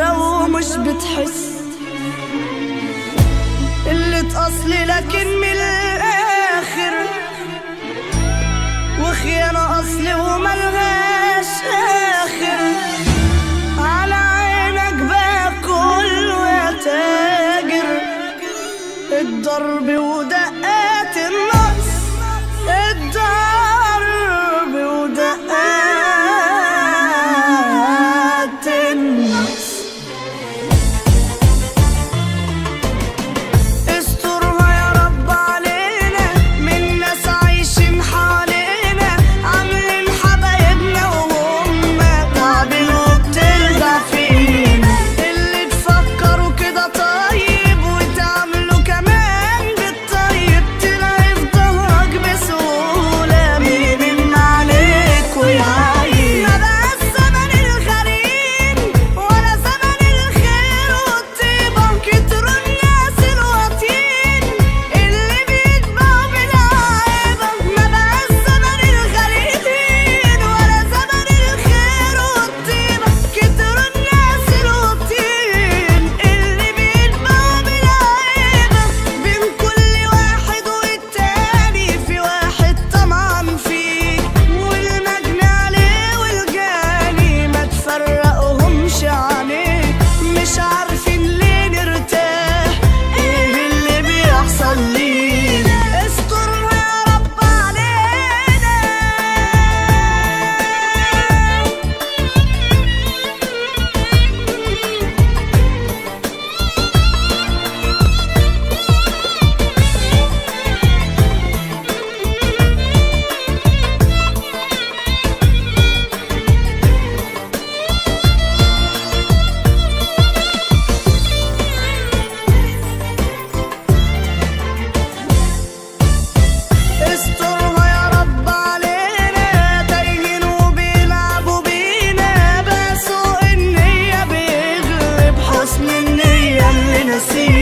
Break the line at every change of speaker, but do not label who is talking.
صابرة ومش بتحس قلة أصلي لكن من الآخر وخيانة أصلي وملهاش آخر على عينك باكل وتاجر الضرب ودقات النص الضرب ودقات النص استرها يا رب علينا من ناس عايشين حوالينا عاملين حبايبنا وهم تعبين وبتلدع فينا اللي تفكروا كده طيب وتعملوا كمان بالطيب تلاقي في ظهرك بسهولة مين عليك ويعيب ما بقاش زمن الغريب ولا زمن الخير والطيبة كتروا الناس الواطيين اللي بيتبعوا بالعيبة ما بقاش زمن الغريبين ولا زمن الخير والطيبة كتروا الناس الواطيين اللي بيتبعوا بالعيبة بين كل واحد والتاني في واحد طمعان فيه والمجني عليه والجاني ما تفرقهمش عليه مش عارفين ليه نرتاح ايه اللي بيحصل لينا استرها يا رب علينا استرها يا رب علينا تايهين وبيلعبوا بينا بسوء النية بيغلب حسن النية اللي نسينا